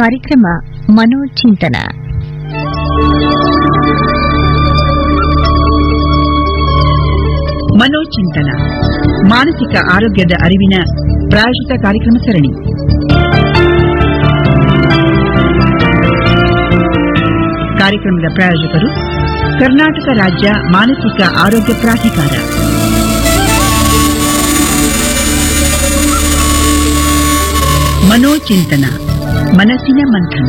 ಕಾರ್ಯಕ್ರಮ ಮನೋಚಿಂತನ ಮನೋಚಿಂತನ ಮಾನಸಿಕ ಆರೋಗ್ಯದ ಅರಿವಿನ ಪ್ರಾಯಶಿತ ಕಾರ್ಯಕ್ರಮ ಸರಣಿ ಕಾರ್ಯಕ್ರಮದ ಪ್ರಾಯೋಜಕರು ಕರ್ನಾಟಕ ರಾಜ್ಯ ಮಾನಸಿಕ ಆರೋಗ್ಯ ಪ್ರಾಧಿಕಾರ ಮನೋಚಿಂತನ ಮನಸ್ಸಿನ ಮಂಥನ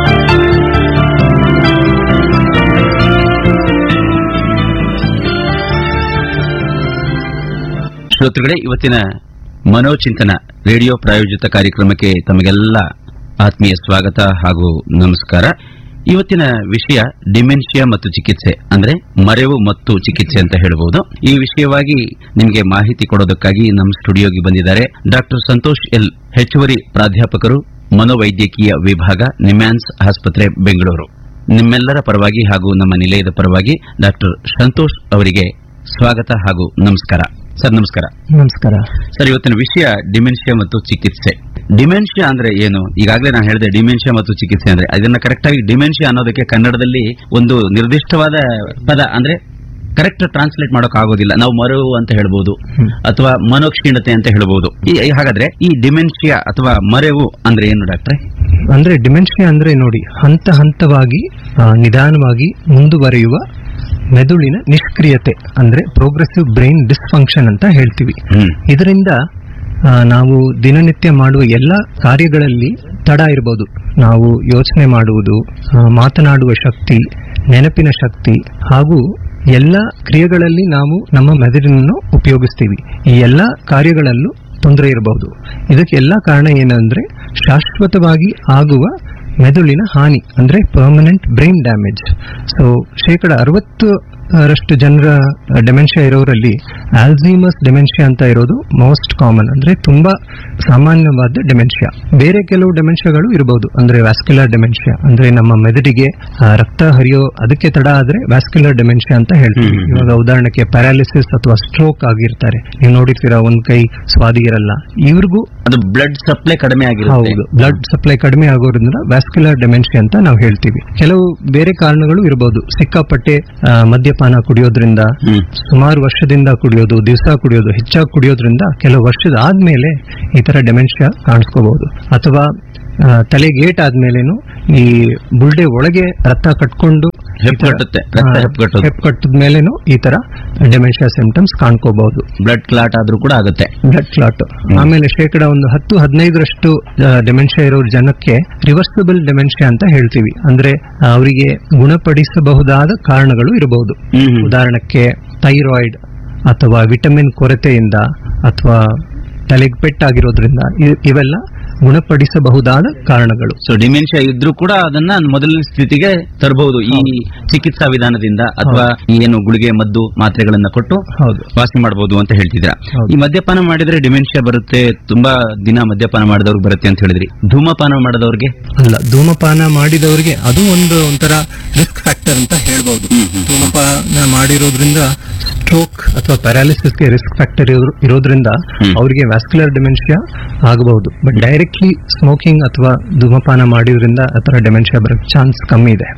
ಶ್ರೋತೃಗಳೇ ಇವತ್ತಿನ ಮನೋಚಿಂತನ ರೇಡಿಯೋ ಪ್ರಾಯೋಜಿತ ಕಾರ್ಯಕ್ರಮಕ್ಕೆ ತಮಗೆಲ್ಲ ಆತ್ಮೀಯ ಸ್ವಾಗತ ಹಾಗೂ ನಮಸ್ಕಾರ ಇವತ್ತಿನ ವಿಷಯ ಡಿಮೆನ್ಷಿಯಾ ಮತ್ತು ಚಿಕಿತ್ಸೆ ಅಂದ್ರೆ ಮರೆವು ಮತ್ತು ಚಿಕಿತ್ಸೆ ಅಂತ ಹೇಳಬಹುದು ಈ ವಿಷಯವಾಗಿ ನಿಮಗೆ ಮಾಹಿತಿ ಕೊಡೋದಕ್ಕಾಗಿ ನಮ್ಮ ಸ್ಟುಡಿಯೋಗೆ ಬಂದಿದ್ದಾರೆ ಡಾಕ್ಟರ್ ಸಂತೋಷ್ ಎಲ್ ಹೆಚ್ಚುವರಿ ಪ್ರಾಧ್ಯಾಪಕರು ಮನೋವೈದ್ಯಕೀಯ ವಿಭಾಗ ನಿಮ್ಯಾನ್ಸ್ ಆಸ್ಪತ್ರೆ ಬೆಂಗಳೂರು ನಿಮ್ಮೆಲ್ಲರ ಪರವಾಗಿ ಹಾಗೂ ನಮ್ಮ ನಿಲಯದ ಪರವಾಗಿ ಡಾಕ್ಟರ್ ಸಂತೋಷ್ ಅವರಿಗೆ ಸ್ವಾಗತ ಹಾಗೂ ನಮಸ್ಕಾರ ಸರ್ ನಮಸ್ಕಾರ ನಮಸ್ಕಾರ ಸರ್ ಇವತ್ತಿನ ವಿಷಯ ಡಿಮೆನ್ಷಿಯಾ ಮತ್ತು ಚಿಕಿತ್ಸೆ ಡಿಮೆನ್ಷಿಯಾ ಅಂದ್ರೆ ಏನು ಈಗಾಗಲೇ ನಾನು ಹೇಳಿದೆ ಡಿಮೆನ್ಷಿಯಾ ಮತ್ತು ಚಿಕಿತ್ಸೆ ಅಂದ್ರೆ ಅದನ್ನ ಕರೆಕ್ಟ್ ಆಗಿ ಡಿಮೆನ್ಷಿಯಾ ಅನ್ನೋದಕ್ಕೆ ಕನ್ನಡದಲ್ಲಿ ಒಂದು ನಿರ್ದಿಷ್ಟವಾದ ಪದ ಅಂದ್ರೆ ಕರೆಕ್ಟ್ ಟ್ರಾನ್ಸ್ಲೇಟ್ ಮಾಡೋಕ್ ಆಗೋದಿಲ್ಲ ನಾವು ಮರವು ಅಂತ ಹೇಳ್ಬೋದು ಅಥವಾ ಮನೋಕ್ಷೀಣತೆ ಅಂತ ಹೇಳ್ಬೋದು ಈ- ಹಾಗಾದ್ರೆ ಈ ಡಿಮೆನ್ಷಿಯಾ ಅಥವಾ ಮರೆವು ಅಂದ್ರೆ ಏನು ಡಾಕ್ಟ್ರೆ ಅಂದ್ರೆ ಡಿಮೆನ್ಷಿಯಾ ಅಂದ್ರೆ ನೋಡಿ ಹಂತ ಹಂತವಾಗಿ ಆ, ನಿಧಾನವಾಗಿ ಮುಂದುವರಿಯುವ ಮೆದುಳಿನ ನಿಷ್ಕ್ರಿಯತೆ ಅಂದ್ರೆ ಪ್ರೋಗ್ರೆಸಿವ್ ಬ್ರೈನ್ ಡಿಸ್ಫಂಕ್ಷನ್ ಅಂತ ಹೇಳ್ತೀವಿ ಹ್ಮ್ ಇದರಿಂದ ಆ, ನಾವು ದಿನನಿತ್ಯ ಮಾಡುವ ಎಲ್ಲ ಕಾರ್ಯಗಳಲ್ಲಿ ತಡ ಇರಬಹುದು ನಾವು ಯೋಚನೆ ಮಾಡುವುದು ಆ, ಮಾತನಾಡುವ ಶಕ್ತಿ ನೆನಪಿನ ಶಕ್ತಿ ಹಾಗೂ ಎಲ್ಲ ಕ್ರಿಯೆಗಳಲ್ಲಿ ನಾವು ನಮ್ಮ ಮೆದುಳನ್ನು ಉಪಯೋಗಿಸ್ತೀವಿ ಈ ಎಲ್ಲ ಕಾರ್ಯಗಳಲ್ಲೂ ತೊಂದರೆ ಇರಬಹುದು ಇದಕ್ಕೆ ಎಲ್ಲ ಕಾರಣ ಏನಂದ್ರೆ ಶಾಶ್ವತವಾಗಿ ಆಗುವ ಮೆದುಳಿನ ಹಾನಿ ಅಂದ್ರೆ ಪರ್ಮನೆಂಟ್ ಬ್ರೈನ್ ಡ್ಯಾಮೇಜ್ ಸೊ ಶೇಕಡ ಅರವತ್ತು ರಷ್ಟು ಜನರ ಡೆಮೆನ್ಷಿಯಾ ಇರೋರಲ್ಲಿ ಆಲ್ಝೀಮಸ್ ಡೆಮೆನ್ಷಿಯಾ ಅಂತ ಇರೋದು ಮೋಸ್ಟ್ ಕಾಮನ್ ಅಂದ್ರೆ ತುಂಬಾ ಸಾಮಾನ್ಯವಾದ ಡೆಮೆನ್ಷಿಯಾ ಬೇರೆ ಕೆಲವು ಡೆಮೆನ್ಷಿಯಾಗಳು ಇರಬಹುದು ಅಂದ್ರೆ ವ್ಯಾಸ್ಕ್ಯುಲರ್ ಡೆಮೆನ್ಷಿಯಾ ಅಂದ್ರೆ ನಮ್ಮ ಮೆದುಳಿಗೆ ಆ, ರಕ್ತ ಹರಿಯೋ ಅದಕ್ಕೆ ತಡ ಆದ್ರೆ ವ್ಯಾಸ್ಕ್ಯುಲರ್ ಡೆಮೆನ್ಷಿಯಾ ಅಂತ ಹೇಳ್ತೀವಿ ಹ್ಮ್. ಇವಾಗ ಉದಾಹರಣೆಗೆ ಪ್ಯಾರಾಲಿಸಿಸ್ ಅಥವಾ ಸ್ಟ್ರೋಕ್ ಆಗಿರ್ತಾರೆ ನೀವು ನೋಡಿರ್ತೀರಾ ಒಂದ್ ಕೈ ಸ್ವಾದಿ ಇರಲ್ಲ ಇವ್ರಿಗೂ ಅದು ಬ್ಲಡ್ ಸಪ್ಲೈ ಕಡಿಮೆ ಆಗಿರುತ್ತೆ ಹೌದು ಬ್ಲಡ್ ಸಪ್ಲೈ ಕಡಿಮೆ ಆಗೋದ್ರಿಂದ ವ್ಯಾಸ್ಕ್ಯುಲರ್ ಡೆಮೆನ್ಷಿಯಾ ಅಂತ ನಾವು ಹೇಳ್ತೀವಿ ಕೆಲವು ಬೇರೆ ಕಾರಣಗಳು ಇರಬಹುದು ಸಿಕ್ಕಾಪಟ್ಟೆ ಆ, ಮದ್ಯಪಾನ ಕುಡಿಯೋದ್ರಿಂದ ಹ್ಮ್ ಸುಮಾರು ವರ್ಷದಿಂದ ಕುಡಿಯೋದು ದಿವಸ ಕುಡಿಯೋದು ಹೆಚ್ಚಾಗಿ ಕುಡಿಯೋದ್ರಿಂದ ಕೆಲವು ವರ್ಷದ ಆದ್ಮೇಲೆ ಈ ತರ ಡೆಮೆನ್ಷಿಯಾ ಕಾಣಿಸ್ಕೋಬಹುದು ಅಥವಾ ಆ, ತಲೆ ಗೇಟ್ ಆದ್ಮೇಲೆನು ಈ ಬುಲ್ಡೆ ಒಳಗೆ ರಕ್ತ ಕಟ್ಕೊಂಡು ಹೆಪ್ಪುಗಟ್ಟುತ್ತೆ, ರಕ್ತ ಹೆಪ್ಪುಗಟ್ಟೋದು. ಹೆಪ್ಪುಗಟ್ಟದ ಮೇಲೇನು ಈ ತರ ಡೆಮೆನ್ಷಿಯಾ ಸಿಂಪ್ಟಮ್ಸ್ ಕಾಣ್ಕೋಬಹುದು ಬ್ಲಡ್ ಕ್ಲಾಟ್ ಆದ್ರೂ ಕೂಡ ಆಗುತ್ತೆ ಬ್ಲಡ್ ಕ್ಲಾಟ್ ಆಮೇಲೆ ಶೇಕಡ ಒಂದು ಹತ್ತು ಹದಿನೈದರಷ್ಟು ಡೆಮೆನ್ಷಿಯಾ ಇರೋ ಜನಕ್ಕೆ ರಿವರ್ಸಿಬಲ್ ಡೆಮೆನ್ಷಿಯಾ ಅಂತ ಹೇಳ್ತೀವಿ ಅಂದ್ರೆ ಅವರಿಗೆ ಗುಣಪಡಿಸಬಹುದಾದ ಕಾರಣಗಳು ಇರಬಹುದು ಹ್ಮ್ ಉದಾಹರಣಕ್ಕೆ ಥೈರಾಯ್ಡ್ ಅಥವಾ ವಿಟಮಿನ್ ಕೊರತೆಯಿಂದ ಅಥವಾ ತಲೆಗೆ ಪೆಟ್ಟಾಗಿರೋದ್ರಿಂದ ಇ- ಇವೆಲ್ಲ ಗುಣಪಡಿಸಬಹುದಾದ ಕಾರಣಗಳು ಸೊ ಡಿಮೆನ್ಷಿಯಾ ಇದ್ರೂ ಕೂಡ ಅದನ್ನ ಮೊದಲಿನ ಸ್ಥಿತಿಗೆ ತರಬಹುದು ಈ ಚಿಕಿತ್ಸಾ ವಿಧಾನದಿಂದ ಅಥವಾ ಈ ಏನು ಗುಳಿಗೆ ಮದ್ದು ಮಾತ್ರೆಗಳನ್ನ ಕೊಟ್ಟು ಹೌದು ವಾಸಿ ಮಾಡಬಹುದು ಅಂತ ಹೇಳ್ತಿದ್ರ ಹೌದು. ಈ ಮದ್ಯಪಾನ ಮಾಡಿದ್ರೆ ಡಿಮೆನ್ಷಿಯಾ ಬರುತ್ತೆ ತುಂಬಾ ದಿನ ಮದ್ಯಪಾನ ಮಾಡಿದವ್ರಿಗೆ ಬರುತ್ತೆ ಅಂತ ಹೇಳಿದ್ರಿ ಧೂಮಪಾನ ಮಾಡಿದವ್ರಿಗೆ ಅಲ್ಲ ಧೂಮಪಾನ ಮಾಡಿದವರಿಗೆ ಅದು ಒಂದು ಒಂಥರ ರಿಸ್ಕ್ ಫ್ಯಾಕ್ಟರ್ ಅಂತ ಹೇಳ್ಬಹುದು ಧೂಮಪಾನ ಮಾಡಿರೋದ್ರಿಂದ ಸ್ಟ್ರೋಕ್ ಅಥವಾ ಪ್ಯಾರಾಲಿಸಿಸ್ಗೆ ರಿಸ್ಕ್ ಫ್ಯಾಕ್ಟರ್ ಇರೋದ್ರಿಂದ ಹ್ಮ್. ಅವರಿಗೆ ವ್ಯಾಸ್ಕ್ಯುಲರ್ ಡೆಮೆನ್ಷಿಯಾ ಆಗಬಹುದು ಬಟ್ ಡೈರೆಕ್ಟ್ಲಿ ಸ್ಮೋಕಿಂಗ್ ಅಥವಾ ಧೂಮಪಾನ ಮಾಡಿದ್ರಿಂದ ಆ ಥರ ಡೆಮೆನ್ಷಿಯಾ ಬರೋಕ್ಕೆ ಚಾನ್ಸ್ ಕಮ್ಮಿ ಇದೆ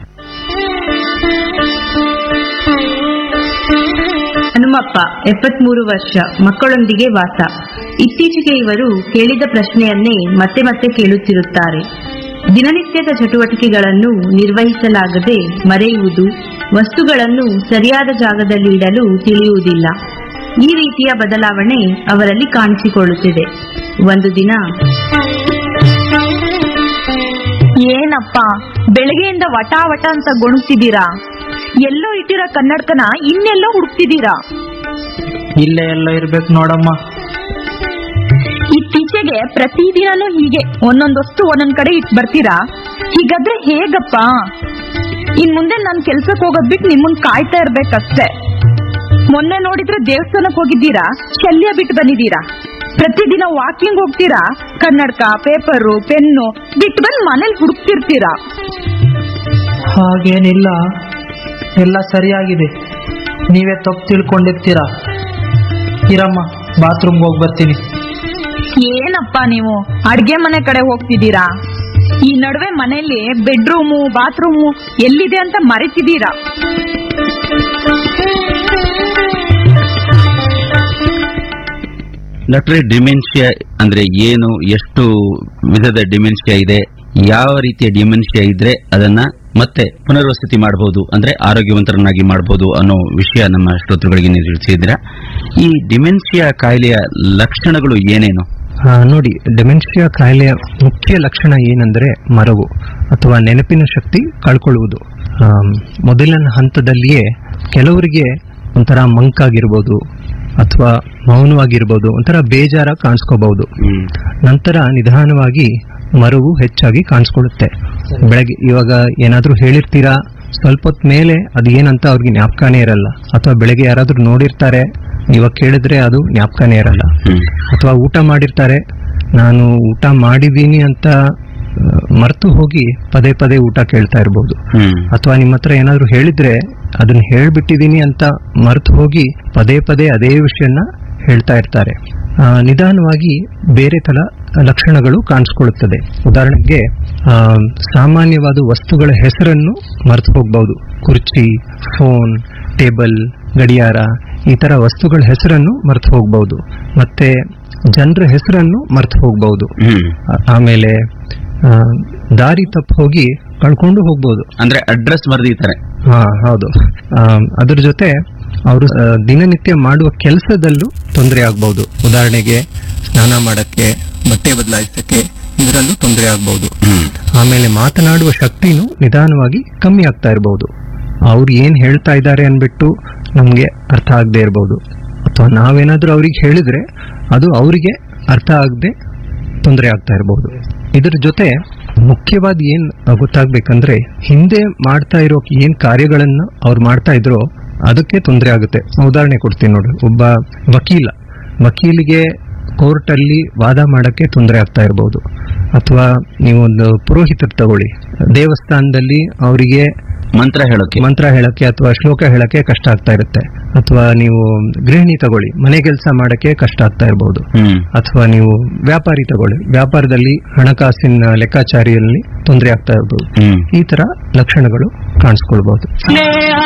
ಹನುಮಪ್ಪ ಎಪ್ಪತ್ಮೂರು ವರ್ಷ ಮಕ್ಕಳೊಂದಿಗೆ ವಾಸ ಇತ್ತೀಚೆಗೆ ಇವರು ಕೇಳಿದ ಪ್ರಶ್ನೆಯನ್ನೇ ಮತ್ತೆ ಮತ್ತೆ ಕೇಳುತ್ತಿರುತ್ತಾರೆ ದಿನನಿತ್ಯದ ಚಟುವಟಿಕೆಗಳನ್ನು ನಿರ್ವಹಿಸಲಾಗದೆ ಮರೆಯುವುದು ವಸ್ತುಗಳನ್ನು ಸರಿಯಾದ ಜಾಗದಲ್ಲಿ ಇಡಲು ತಿಳಿಯುವುದಿಲ್ಲ ಈ ರೀತಿಯ ಬದಲಾವಣೆ ಅವರಲ್ಲಿ ಕಾಣಿಸಿಕೊಳ್ಳುತ್ತಿದೆ ಒಂದು ದಿನ ಏನಪ್ಪ ಬೆಳಗ್ಗೆಯಿಂದ ವಟ ವಟ ಅಂತ ಗೊಣಗ್ತಿದ್ದೀರಾ ಎಲ್ಲೋ ಇಟ್ಟಿರೋ ಕನ್ನಡಕನ ಇನ್ನೆಲ್ಲೋ ಹುಡುಕ್ತಿದ್ದೀರಾ ಇಲ್ಲೇ ಎಲ್ಲ ಇರ್ಬೇಕು ನೋಡಮ್ಮ ಇತ್ತೀಚೆಗೆ ಪ್ರತಿದಿನನೂ ಹೀಗೆ ಒಂದೊಂದ್ ವಸ್ತು ಒಂದೊಂದ್ ಕಡೆ ಇಟ್ ಬರ್ತೀರಾ ಹೀಗಾದ್ರೆ ಹೇಗಪ್ಪ ಇನ್ ಮುಂದೆ ನಾನ್ ಕೆಲ್ಸಕ್ಕೆ ಹೋಗೋದ್ ಬಿಟ್ಟು ನಿಮ್ಮನ್ ಕಾಯ್ತಾ ಇರ್ಬೇಕಷ್ಟೇ ಮೊನ್ನೆ ನೋಡಿದ್ರೆ ದೇವಸ್ಥಾನಕ್ ಹೋಗಿದ್ದೀರಾ ಶಲ್ಯ ಬಿಟ್ಟು ಬಂದಿದ್ದೀರಾ ಪ್ರತಿದಿನ ವಾಕಿಂಗ್ ಹೋಗ್ತೀರಾ ಕನ್ನಡಕ ಪೇಪರು ಪೆನ್ನು ಬಿಟ್ಟು ಬಂದ್ ಮನೇಲಿ ಹುಡುಕ್ತಿರ್ತೀರಾ ಹಾಗೇನಿಲ್ಲ ಎಲ್ಲ ಸರಿಯಾಗಿದೆ ನೀವೇ ತಪ್ಪು ತಿಳ್ಕೊಂಡಿರ್ತೀರಾ ಇರಮ್ಮ ಬಾತ್ರೂಮ್ಗೆ ಹೋಗಿ ಬರ್ತೀನಿ ಏನಪ್ಪ ನೀವು ಅಡ್ಗೆ ಮನೆ ಕಡೆ ಹೋಗ್ತಿದ್ದೀರಾ ಈ ನಡುವೆ ಮನೆಯಲ್ಲಿ ಬೆಡ್ರೂಮು ಬಾತ್ರೂಮು ಎಲ್ಲಿದೆ ಅಂತ ಮರೆತಿದ್ದೀರಾ ಡಾಕ್ಟ್ರೆ ಡಿಮೆನ್ಷಿಯಾ ಅಂದ್ರೆ ಏನು ಎಷ್ಟು ವಿಧದ ಡಿಮೆನ್ಷಿಯಾ ಇದೆ ಯಾವ ರೀತಿಯ ಡಿಮೆನ್ಷಿಯಾ ಇದ್ರೆ ಅದನ್ನ ಮತ್ತೆ ಪುನರ್ವಸತಿ ಮಾಡಬಹುದು ಅಂದ್ರೆ ಆರೋಗ್ಯವಂತರನ್ನಾಗಿ ಮಾಡಬಹುದು ಅನ್ನೋ ವಿಷಯ ನಮ್ಮ ಶ್ರೋತೃಗಳಿಗೆ ನೀವು ತಿಳಿಸಿದ್ದೀರಾ ಈ ಡಿಮೆನ್ಷಿಯಾ ಕಾಯಿಲೆಯ ಲಕ್ಷಣಗಳು ಏನೇನು ಆ, ನೋಡಿ ಡೆಮೆನ್ಷಿಯಾ ಕಾಯಿಲೆಯ ಮುಖ್ಯ ಲಕ್ಷಣ ಏನಂದ್ರೆ ಮರವು ಅಥವಾ ನೆನಪಿನ ಶಕ್ತಿ ಕಳ್ಕೊಳ್ಳುವುದು ಆ, ಮೊದಲಿನ ಹಂತದಲ್ಲಿಯೇ ಕೆಲವರಿಗೆ ಒಂಥರ ಮಂಕಾಗಿರ್ಬೋದು ಅಥವಾ ಮೌನವಾಗಿರ್ಬೋದು ಒಂಥರ ಬೇಜಾರ ಕಾಣಿಸ್ಕೋಬಹುದು ನಂತರ ನಿಧಾನವಾಗಿ ಮರವು ಹೆಚ್ಚಾಗಿ ಕಾಣಿಸ್ಕೊಳ್ಳುತ್ತೆ ಬೆಳಗ್ಗೆ ಇವಾಗ ಏನಾದ್ರೂ ಹೇಳಿರ್ತೀರಾ ಸ್ವಲ್ಪ ಹೊತ್ತು ಮೇಲೆ ಅದು ಏನಂತ ಅವ್ರಿಗೆ ಜ್ಞಾಪಕನೇ ಇರಲ್ಲ ಅಥವಾ ಬೆಳಗ್ಗೆ ಯಾರಾದ್ರೂ ನೋಡಿರ್ತಾರೆ ಇವಾಗ ಕೇಳಿದ್ರೆ ಅದು ಜ್ಞಾಪಕನೇ ಇರಲ್ಲ ಅಥವಾ ಊಟ ಮಾಡಿರ್ತಾರೆ ನಾನು ಊಟ ಮಾಡಿದ್ದೀನಿ ಅಂತ ಮರೆತು ಹೋಗಿ ಪದೇ ಪದೇ ಊಟ ಕೇಳ್ತಾ ಇರ್ಬೋದು ಹ್ಮ್ ಅಥವಾ ನಿಮ್ಮ ಹತ್ರ ಏನಾದ್ರು ಹೇಳಿದ್ರೆ ಅದನ್ನ ಹೇಳ್ಬಿಟ್ಟಿದೀನಿ ಅಂತ ಮರೆತು ಹೋಗಿ ಪದೇ ಪದೇ ಅದೇ ವಿಷಯನ ಹೇಳ್ತಾ ಇರ್ತಾರೆ ಆ, ನಿಧಾನವಾಗಿ ಬೇರೆ ತರ ಲಕ್ಷಣಗಳು ಕಾಣಿಸ್ಕೊಳ್ಳುತ್ತದೆ ಉದಾಹರಣೆಗೆ ಆ, ಸಾಮಾನ್ಯವಾದ ವಸ್ತುಗಳ ಹೆಸರನ್ನು ಮರೆತು ಹೋಗ್ಬಹುದು ಕುರ್ಚಿ ಫೋನ್ ಟೇಬಲ್ ಗಡಿಯಾರ ಈ ತರ ವಸ್ತುಗಳ ಹೆಸರನ್ನು ಮರೆತು ಹೋಗ್ಬಹುದು ಮತ್ತೆ ಜನರ ಹೆಸರನ್ನು ಮರೆತು ಹೋಗ್ಬಹುದು ಹ್ಮ್ ಆ- ಆಮೇಲೆ ಆ, ದಾರಿ ತಪ್ಪು ಹೋಗಿ ಕಳ್ಕೊಂಡು ಹೋಗ್ಬೋದು ಅಂದ್ರೆ ಅಡ್ರೆಸ್ ಬರೆದಿದ್ದಾರೆ ಹಾ ಹೌದು ಆ, ಅದ್ರ ಜೊತೆ ಅವರು ದಿನನಿತ್ಯ ಮಾಡುವ ಕೆಲಸದಲ್ಲೂ ತೊಂದರೆ ಆಗ್ಬಹುದು ಉದಾಹರಣೆಗೆ ಸ್ನಾನ ಮಾಡಕ್ಕೆ ಬಟ್ಟೆ ಬದಲಾಯಿಸಕ್ಕೆ ಇದರಲ್ಲೂ ತೊಂದರೆ ಆಗ್ಬಹುದು ಹ್ಮ್ ಆಮೇಲೆ ಮಾತನಾಡುವ ಶಕ್ತಿನೂ ನಿಧಾನವಾಗಿ ಕಮ್ಮಿ ಆಗ್ತಾ ಇರಬಹುದು ಅವ್ರು ಏನ್ ಹೇಳ್ತಾ ಇದ್ದಾರೆ ಅನ್ಬಿಟ್ಟು ನಮ್ಗೆ ಅರ್ಥ ಆಗದೆ ಇರಬಹುದು ಅಥವಾ ನಾವೇನಾದ್ರೂ ಅವ್ರಿಗೆ ಹೇಳಿದ್ರೆ ಅದು ಅವರಿಗೆ ಅರ್ಥ ಆಗದೆ ತೊಂದರೆ ಆಗ್ತಾ ಇರಬಹುದು ಇದ್ರ ಜೊತೆ ಮುಖ್ಯವಾದ ಏನ್ ಗೊತ್ತಾಗ್ಬೇಕಂದ್ರೆ ಹಿಂದೆ ಮಾಡ್ತಾ ಇರೋ ಏನ್ ಕಾರ್ಯಗಳನ್ನ ಅವ್ರು ಮಾಡ್ತಾ ಇದ್ರೋ ಅದಕ್ಕೆ ತೊಂದರೆ ಆಗುತ್ತೆ ಉದಾಹರಣೆ ಕೊಡ್ತೀನಿ ನೋಡಿ ಒಬ್ಬ ವಕೀಲ ವಕೀಲಿಗೆ ಕೋರ್ಟ್ ಅಲ್ಲಿ ವಾದ ಮಾಡಕ್ಕೆ ತೊಂದರೆ ಆಗ್ತಾ ಇರಬಹುದು ಅಥವಾ ನೀವೊಂದು ಪುರೋಹಿತರು ತಗೊಳ್ಳಿ ದೇವಸ್ಥಾನದಲ್ಲಿ ಅವರಿಗೆ ಮಂತ್ರ ಹೇಳೋಕೆ ಮಂತ್ರ ಹೇಳಕ್ಕೆ ಅಥವಾ ಶ್ಲೋಕ ಹೇಳಕ್ಕೆ ಕಷ್ಟ ಆಗ್ತಾ ಇರುತ್ತೆ ಅಥವಾ ನೀವು ಗೃಹಿಣಿ ತಗೊಳ್ಳಿ ಮನೆ ಕೆಲಸ ಮಾಡಕ್ಕೆ ಕಷ್ಟ ಆಗ್ತಾ ಇರಬಹುದು ಹ್ಮ್ ಅಥವಾ ನೀವು ವ್ಯಾಪಾರಿ ತಗೊಳ್ಳಿ ವ್ಯಾಪಾರದಲ್ಲಿ ಹಣಕಾಸಿನ ಲೆಕ್ಕಾಚಾರಿಯಲ್ಲಿ ತೊಂದರೆ ಆಗ್ತಾ ಇರಬಹುದು ಹ್ಮ್ ಈ ತರ ಲಕ್ಷಣಗಳು ಕಾಣಿಸ್ಕೊಳ್ಬಹುದು